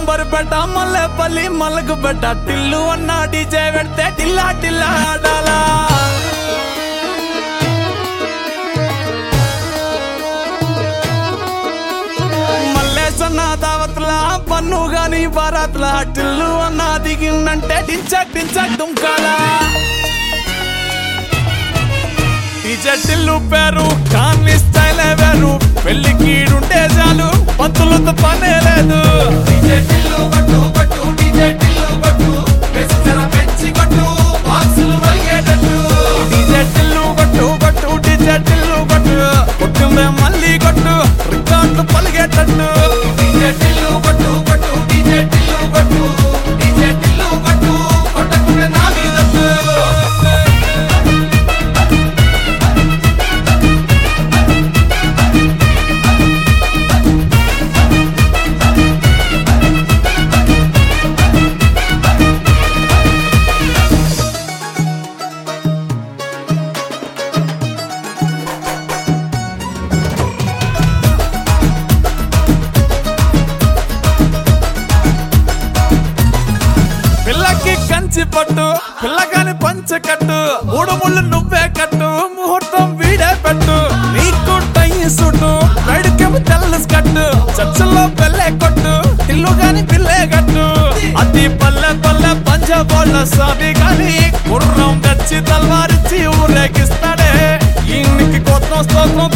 amber పెట్ట మల్లెపల్లి మల్లకు పెట్ట టిల్లు అన్న డీజే పెడితే టిల్లా టిల్లా ఆడాలా మల్లేసన్న దావత్ల పన్ను గాని బారాత్ల టిల్లు అన్న దిగిందంటే టించక్ టించక్ దుంకాలా డీజే టిల్లు పేరు కాన్ని స్టైల్ వేరు పెళ్లి కీడుంటే చాలు పంతులతో పనే లేదు డీజే టిల్లు కొట్టు కొట్టు డీజే టిల్లు కొట్టు పెంచర పెంచి కొట్టు బాక్సులు వలిగేటట్టు డీజే టిల్లు కొట్టు కొట్టు డీజే టిల్లు కొట్టు కొట్టుందే మళ్ళీ కొట్టు రికార్డు పలిగేటట్టు డీజే టిల్లు కొట్టు కొట్టు డీజే టిల్లు కొట్టు డీజే టిల్లు కొట్టు కొట్టకుంటే నా మీదట్టు పిల్లకి కంచి పట్టు పిల్లగాని పంచ కట్టు మూడు ముళ్ళు నువ్వే కట్టు ముహూర్తం వీడే పెట్టు నీకు టై సుట్టు వేడికేమో తెల్ల కట్టు చర్చల్లో పెళ్ళే కొట్టు ఇల్లు గాని పిల్లే కట్టు అతి పల్లె పల్లె పంచబోళ్ళ సామి గాని గుర్రం తెచ్చి తల్వారిచ్చి ఊరేగిస్తాడే ఈయనకి కొత్త స్తోత్రం